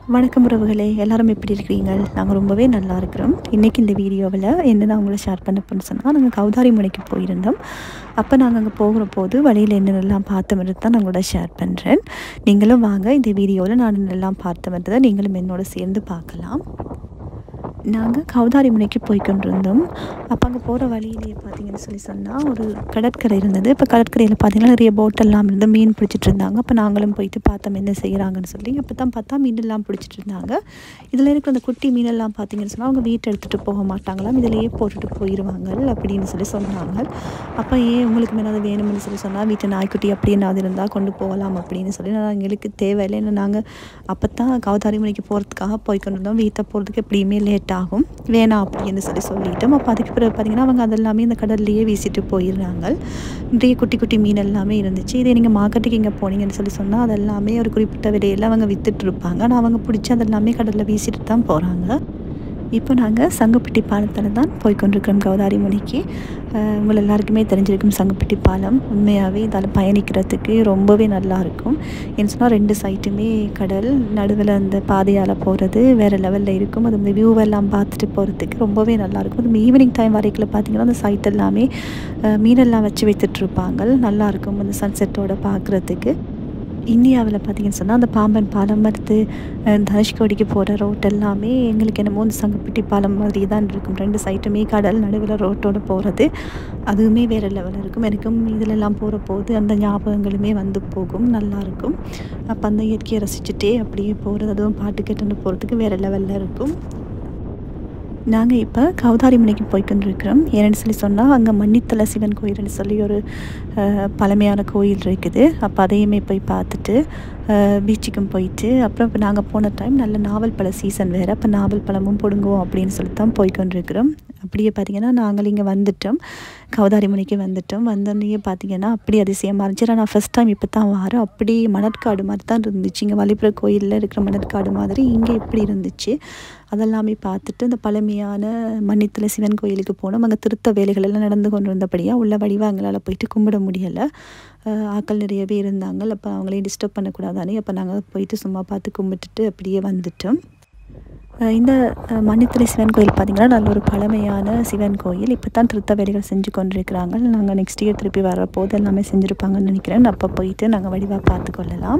வணக்கம் உறவுகளே எல்லாரும் எப்படி இருக்கிறீங்க நாங்கள் ரொம்பவே நல்லா இருக்கிறோம் இன்றைக்கி இந்த வீடியோவில் என்ன நான் உங்களை ஷேர் பண்ண போன்னு சொன்னால் நாங்கள் கௌதாரி முனைக்கு போயிருந்தோம் அப்போ நாங்கள் அங்கே போகிற போது வழியில் என்னென்னலாம் பார்த்தோம்ன்றது தான் நான் உங்களோட ஷேர் பண்ணுறேன் நீங்களும் வாங்க இந்த வீடியோவில் நான் என்னெல்லாம் பார்த்தோம்ன்றதை நீங்களும் என்னோட சேர்ந்து பார்க்கலாம் நாங்கள் கௌதாரி முனைக்கு போய் கொண்டிருந்தோம் அப்போ அங்கே போகிற வழியிலேயே பார்த்தீங்கன்னு சொல்லி சொன்னால் ஒரு கடற்கரை இருந்தது இப்போ கடற்கரையில் பார்த்தீங்கன்னா நிறைய போட்டெல்லாம் இருந்து மீன் பிடிச்சிட்டு இருந்தாங்க அப்போ நாங்களும் போயிட்டு பார்த்தோம் என்ன செய்கிறாங்கன்னு சொல்லி அப்போ தான் பார்த்தா மீனெல்லாம் பிடிச்சிட்டு இருந்தாங்க இதில் இருக்கிற அந்த குட்டி மீனெல்லாம் பார்த்தீங்கன்னு சொன்னால் அவங்க வீட்டை எடுத்துகிட்டு போக மாட்டாங்களாம் இதிலேயே போட்டுட்டு போயிடுவாங்க அப்படின்னு சொல்லி சொன்னாங்க அப்போ ஏன் உங்களுக்கு மேலே அது வேணும்னு சொல்லி சொன்னால் வீட்டு நாய்க்குட்டி அப்படி என்ன இருந்தால் கொண்டு போகலாம் அப்படின்னு சொல்லி நான் எங்களுக்கு தேவையில்லை ஏன்னா நாங்கள் அப்போ தான் கௌதாரி மணிக்கு போகிறதுக்காக போய் கொண்டு வந்தோம் வீட்டை போகிறதுக்கு எப்படியுமே லேட் ஆகும் வேணாம் அப்படின்னு சொல்லி சொல்லிட்டோம் அப்போ அதுக்கு பிறகு பார்த்திங்கன்னா அவங்க அதெல்லாமே இந்த கடல்லையே வீசிட்டு போயிடுறாங்க நிறைய குட்டி குட்டி மீன் எல்லாமே இருந்துச்சு இதே நீங்கள் மார்க்கெட்டுக்கு இங்கே போனீங்கன்னு சொல்லி சொன்னால் அதெல்லாமே ஒரு குறிப்பிட்ட விலையில் அவங்க விற்றுட்டு இருப்பாங்க ஆனால் அவங்க பிடிச்சி அதெல்லாமே கடலில் வீசிட்டு தான் போகிறாங்க இப்போ நாங்கள் சங்குப்பட்டி பாலத்தில் தான் போய் கொண்டிருக்கிறோம் கௌதாரி முனிக்கு அஹ் உங்கள் எல்லாருக்குமே தெரிஞ்சிருக்கும் சங்குப்பட்டி பாலம் உண்மையாகவே இதால் பயணிக்கிறதுக்கு ரொம்பவே நல்லா இருக்கும் என்ன சொன்னால் ரெண்டு சைட்டுமே கடல் நடுவில் அந்த பாதையால் போகிறது வேறு லெவலில் இருக்கும் அது அந்த வியூவெல்லாம் பார்த்துட்டு போகிறதுக்கு ரொம்பவே நல்லாயிருக்கும் அது ஈவினிங் டைம் வரைக்கும் பார்த்தீங்கன்னா அந்த சைட் எல்லாமே அஹ் மீனெல்லாம் வச்சு வைத்துட்ருப்பாங்க நல்லாயிருக்கும் அந்த சன்செட்டோட பார்க்குறதுக்கு இந்தியாவில் பார்த்தீங்கன்னு சொன்னால் அந்த பாம்பன் பாலம் அடுத்து அஹ், தனுஷ்கோடிக்கு போகிற ரோட் எல்லாமே எங்களுக்கு என்னமோ இந்த சங்கப்பட்டி பாலம் மாதிரி தான் இருக்கும் ரெண்டு சைட்டுமே கடல் நடுவில் ரோட்டோட போகிறது அதுவுமே வேறு லெவலில் இருக்கும் எனக்கும் இதிலெல்லாம் போகிற போது அந்த ஞாபகங்களுமே வந்து போகும் நல்லாயிருக்கும் அப்போ அந்த இயற்கையை ரசிச்சுட்டே அப்படியே போகிறது அதுவும் பாட்டு கேட்டுன்னு போகிறதுக்கு வேறு லெவலில் இருக்கும் நாங்கள் இப்போ கௌதாரி மலைக்கு போய்க்கொண்டிருக்கிறோம் ஏன்னு சொல்லி சொன்னால் அங்கே மன்னித்தலை சிவன் கோயில்னு சொல்லி ஒரு அஹ், பழமையான கோயில் இருக்குது அப்போ அதையுமே போய் பார்த்துட்டு அஹ், பீச்சுக்கும் போயிட்டு அப்புறம் இப்போ நாங்கள் போன டைம் நல்ல நாவல் பழ சீசன் வேறு அப்போ நாவல் பழமும் பிடுங்குவோம் அப்படின்னு சொல்லி தான் போய்க்கொண்டிருக்கிறோம் அப்படியே பார்த்தீங்கன்னா நாங்கள் இங்கே வந்துட்டோம் கௌதாரி மலைக்கு வந்துட்டோம் வந்தோடனே பார்த்தீங்கன்னா அப்படி அதிசயமாக இருந்துச்சு ஆனா நான் ஃபஸ்ட் டைம் இப்போ தான் வரேன் அப்படி மணற்காடு மாதிரி தான் இருந்துச்சு இங்கே வழிபுற கோயிலில் இருக்கிற மணற்காடு மாதிரி இங்கே எப்படி இருந்துச்சு அதெல்லாமே பார்த்துட்டு இந்த பழமையான மன்னித்தலை சிவன் கோயிலுக்கு போனோம் அங்கே திருத்த வேலைகள் எல்லாம் நடந்து கொண்டு இருந்தபடியாக உள்ள வடிவா எங்களால் போயிட்டு கும்பிட முடியலை அஹ் ஆட்கள் நிறையவே இருந்தாங்க அப்போ அவங்களையும் டிஸ்டர்ப் பண்ணக்கூடாதானே அப்போ நாங்கள் போயிட்டு சும்மா பார்த்து கும்பிட்டுட்டு அப்படியே வந்துட்டோம் அஹ் இந்த அஹ், மன்னித்தலை சிவன் கோயில் பார்த்திங்கன்னா நல்ல ஒரு பழமையான சிவன் கோயில் இப்போ தான் திருத்த வேலைகள் செஞ்சு கொண்டிருக்கிறாங்க நாங்கள் நெக்ஸ்ட் இயர் திருப்பி வர போது எல்லாமே செஞ்சுருப்பாங்கன்னு நினைக்கிறேன் அப்போ போயிட்டு நாங்கள் வடிவாக பார்த்து கொள்ளலாம்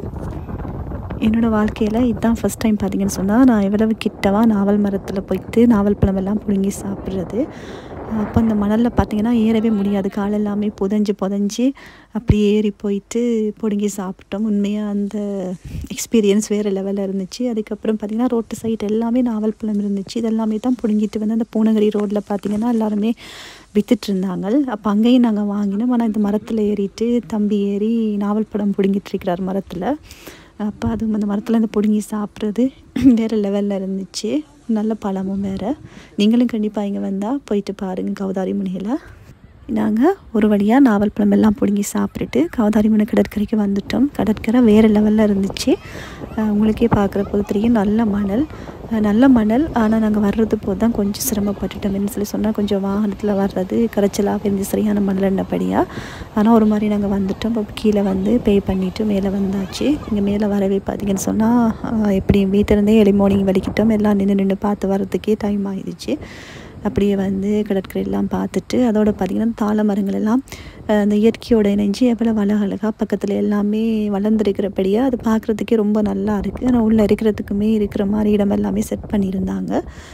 என்னோடய வாழ்க்கையில் இதுதான் ஃபஸ்ட் டைம் பார்த்தீங்கன்னு சொன்னால் நான் எவ்வளவு கிட்டவா நாவல் மரத்தில் போயிட்டு நாவல் பழம் எல்லாம் பிடுங்கி சாப்பிட்றது அப்போ அந்த மணலில் பார்த்தீங்கன்னா ஏறவே முடியாது கால் எல்லாமே புதஞ்சு புதஞ்சு அப்படி ஏறி போயிட்டு பிடுங்கி சாப்பிட்டோம் உண்மையாக அந்த எக்ஸ்பீரியன்ஸ் வேறு லெவலில் இருந்துச்சு அதுக்கப்புறம் பார்த்திங்கன்னா ரோட்டு சைடு எல்லாமே நாவல் பழம் இருந்துச்சு இதெல்லாமே தான் பிடுங்கிட்டு வந்து அந்த பூனகிரி ரோட்டில் பார்த்திங்கன்னா எல்லாருமே வித்துட்டு இருந்தாங்க அப்போ அங்கேயும் நாங்கள் வாங்கினோம் ஆனால் இந்த மரத்தில் ஏறிட்டு தம்பி ஏறி நாவல் பழம் பிடுங்கிட்டு இருக்கிறார் மரத்தில் அப்போ அதுவும் அந்த மரத்தில் அந்த பிடுங்கி சாப்பிட்றது வேறு லெவலில் இருந்துச்சு நல்ல பழமும் வேறு நீங்களும் கண்டிப்பாக இங்கே வந்தால் போயிட்டு பாருங்கள் கௌதாரி முனியில் நாங்கள் ஒரு வழியாக நாவல் பழம் எல்லாம் பிடுங்கி சாப்பிட்டுட்டு கௌதாரி முனை கடற்கரைக்கு வந்துட்டோம் கடற்கரை வேறு லெவலில் இருந்துச்சு அஹ் உங்களுக்கே பார்க்குற போது தெரியும் நல்ல மணல் அஹ் நல்ல மணல் ஆனால் நாங்கள் வர்றது போது தான் கொஞ்சம் சிரமப்பட்டுட்டோம்னு சொல்லி சொன்னால் கொஞ்சம் வாகனத்தில் வர்றது கரைச்சலாக இருந்துச்சு சரியான மணல்ன்றபடியாக ஆனால் ஒரு மாதிரி நாங்கள் வந்துட்டோம் இப்போ கீழே வந்து பே பண்ணிவிட்டு மேலே வந்தாச்சு இங்கே மேலே வரவே பார்த்தீங்கன்னு சொன்னால் எப்படி வீட்டிலேருந்தே எலி மார்னிங் வலிக்கிட்டோம் எல்லாம் நின்று நின்று பார்த்து வர்றதுக்கே டைம் ஆயிடுச்சு அப்படியே வந்து கடற்கரை எல்லாம் பார்த்துட்டு அதோட பார்த்திங்கன்னா தாழ மரங்கள் எல்லாம் அஹ், அந்த இயற்கையோட இணைஞ்சு எவ்வளோ அழகழகாக பக்கத்தில் எல்லாமே வளர்ந்துருக்கிறபடியாக அது பார்க்குறதுக்கே ரொம்ப நல்லா இருக்குது ஆனால் உள்ளே இருக்கிறதுக்குமே இருக்கிற மாதிரி இடம் எல்லாமே செட் பண்ணியிருந்தாங்க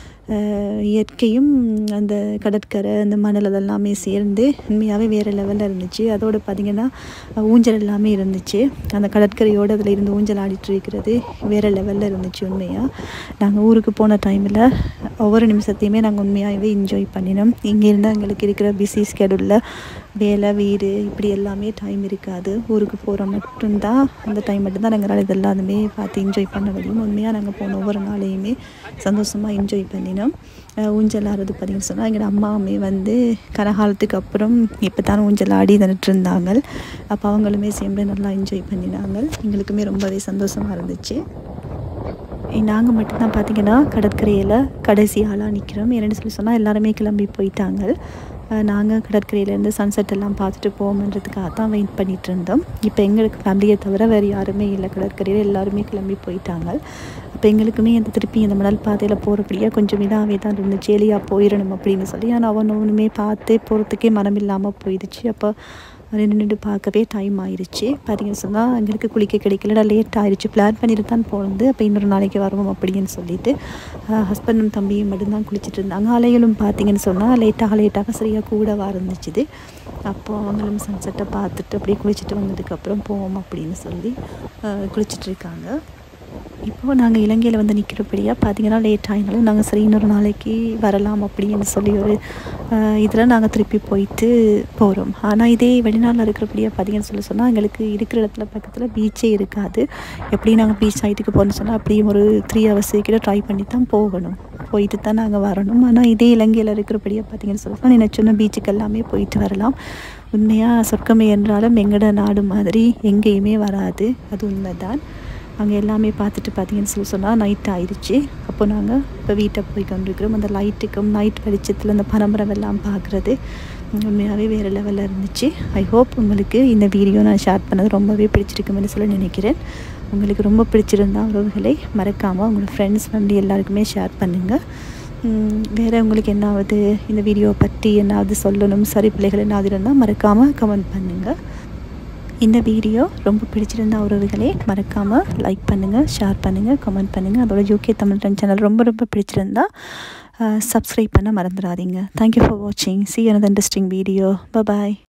அஹ், இயற்கையும் அந்த கடற்கரை அந்த மணல் அதெல்லாமே சேர்ந்து உண்மையாகவே வேறு லெவலில் இருந்துச்சு அதோடு பார்த்திங்கன்னா ஊஞ்சல் எல்லாமே இருந்துச்சு அந்த கடற்கரையோடு அதில் இருந்து ஊஞ்சல் ஆடிட்டு இருக்கிறது வேறு லெவலில் இருந்துச்சு உண்மையாக நாங்கள் ஊருக்கு போன டைமில் ஒவ்வொரு நிமிஷத்தையுமே நாங்கள் உண்மையாகவே என்ஜாய் பண்ணினோம் இங்கேருந்து எங்களுக்கு இருக்கிற பிஸி ஸ்கெடியூலில் வேலை வீடு இப்படி எல்லாமே டைம் இருக்காது ஊருக்கு போகிற மட்டும்தான் அந்த டைம் மட்டும்தான் நாங்கள் இது எல்லாமே பார்த்து என்ஜாய் பண்ண முடியும் உண்மையாக நாங்கள் போன ஒவ்வொரு நாளையுமே சந்தோஷமாக என்ஜாய் பண்ணினோம் அஹ் ஊஞ்சல் ஆடுறது பார்த்தீங்கன்னு சொன்னால் எங்கள் அம்மாவுமே வந்து கனகாலத்துக்கு அப்புறம் இப்போ தான் ஊஞ்சல் ஆடி தந்துட்டு இருந்தாங்க அப்போ அவங்களுமே சேர்ந்து நல்லா என்ஜாய் பண்ணினாங்க எங்களுக்குமே ரொம்பவே சந்தோஷமாக இருந்துச்சு நாங்கள் மட்டும்தான் பார்த்தீங்கன்னா கடற்கரையில் கடைசி ஆளாக நிற்கிறோம் என்னென்னு சொல்லி சொன்னால் எல்லாருமே கிளம்பி போயிட்டாங்க நாங்கள் கடற்கரையிலேருந்து சன்செட் எல்லாம் பார்த்துட்டு போகணுன்றதுக்காக தான் வெயிட் பண்ணிகிட்டு இருந்தோம் இப்போ எங்களுக்கு ஃபேமிலியை தவிர வேறு யாருமே இல்லை கடற்கரையில் எல்லாருமே கிளம்பி போயிட்டாங்க அப்போ எங்களுக்குமே அந்த திருப்பி அந்த மணல் பாதையில் போகிறபடியாக கொஞ்சம் இதாகவே தான் இருந்துச்சு எலியாக போயிடணும் அப்படின்னு சொல்லி ஆனால் அவன் ஒன்றுமே பார்த்து போகிறதுக்கே மனம் இல்லாமல் போயிடுச்சு அப்போ நின்று நின்று பார்க்கவே டைம் ஆயிடுச்சு பார்த்தீங்கன்னு சொன்னால் எங்களுக்கு குளிக்க கிடைக்கல லேட் ஆயிடுச்சு பிளான் பண்ணிட்டு தான் போனது அப்போ இன்னொரு நாளைக்கு வருவோம் அப்படின்னு சொல்லிட்டு ஹஸ்பண்டும் தம்பியும் மட்டும்தான் குளிச்சுட்டு இருந்தாங்க அலைகளும் பார்த்தீங்கன்னு சொன்னால் லேட்டாக லேட்டாக சரியாக கூடவா இருந்துச்சுது அப்போது அவங்களும் சன்செட்டை பார்த்துட்டு அப்படியே குளிச்சுட்டு வந்ததுக்கப்புறம் போவோம் அப்படின்னு சொல்லி குளிச்சுட்டு இருக்காங்க இப்போது நாங்கள் இலங்கையில் வந்து நிற்கிறபடியாக பார்த்தீங்கன்னா லேட் ஆகினாலும் நாங்கள் சரி இன்னொரு நாளைக்கு வரலாம் அப்படின்னு சொல்லி ஒரு இதில் நாங்கள் திருப்பி போயிட்டு போகிறோம் ஆனால் இதே வெளிநாட்டில் இருக்கிறபடியாக பார்த்தீங்கன்னு சொல்லி சொன்னால் எங்களுக்கு இருக்கிற இடத்துல பக்கத்தில் பீச்சே இருக்காது எப்படி நாங்கள் பீச் சைட்டுக்கு போகணும்னு சொன்னால் அப்படியும் ஒரு த்ரீ ஹவர்ஸ் கிட்ட ட்ரை பண்ணி தான் போகணும் போயிட்டு தான் நாங்கள் வரணும் ஆனால் இதே இலங்கையில் இருக்கிறபடியாக பார்த்தீங்கன்னு சொல்லலாம் நான் சொன்ன பீச்சுக்கு எல்லாமே போயிட்டு வரலாம் உண்மையாக சொர்க்கமே என்றாலும் எங்களோட நாடு மாதிரி எங்கேயுமே வராது அது உண்மைதான் அங்கே எல்லாமே பார்த்துட்டு பார்த்தீங்கன்னு சொல்லி சொன்னால் நைட் ஆயிடுச்சு அப்போ நாங்கள் இப்போ வீட்டை போய் கொண்டிருக்கிறோம் அந்த லைட்டுக்கும் நைட் வெளிச்சத்தில் அந்த பனமரம் எல்லாம் பார்க்குறது உண்மையாகவே வேறு லெவலில் இருந்துச்சு ஐ ஹோப் உங்களுக்கு இந்த வீடியோ நான் ஷேர் பண்ணது ரொம்பவே பிடிச்சிருக்குமென்னு சொல்லி நினைக்கிறேன் உங்களுக்கு ரொம்ப பிடிச்சிருந்தா உறவுகளை மறக்காமல் உங்களோட ஃப்ரெண்ட்ஸ் ஃபேமிலி எல்லாருக்குமே ஷேர் பண்ணுங்கள் வேறு உங்களுக்கு என்னாவது இந்த வீடியோவை பற்றி என்னாவது சொல்லணும் சரி பிள்ளைகள் என்னாவது இருந்தால் மறக்காமல் கமெண்ட் பண்ணுங்கள் இந்த வீடியோ ரொம்ப பிடிச்சிருந்த உறவுகளே மறக்காமல் லைக் பண்ணுங்கள் ஷேர் பண்ணுங்கள் கமெண்ட் பண்ணுங்கள் அதோட யூகே தமிழ் டன் சேனல் ரொம்ப ரொம்ப பிடிச்சிருந்தா சப்ஸ்கிரைப் பண்ண மறந்துடாதீங்க தேங்க்யூ ஃபார் வாட்சிங் சி another இன்ட்ரெஸ்டிங் வீடியோ பாய்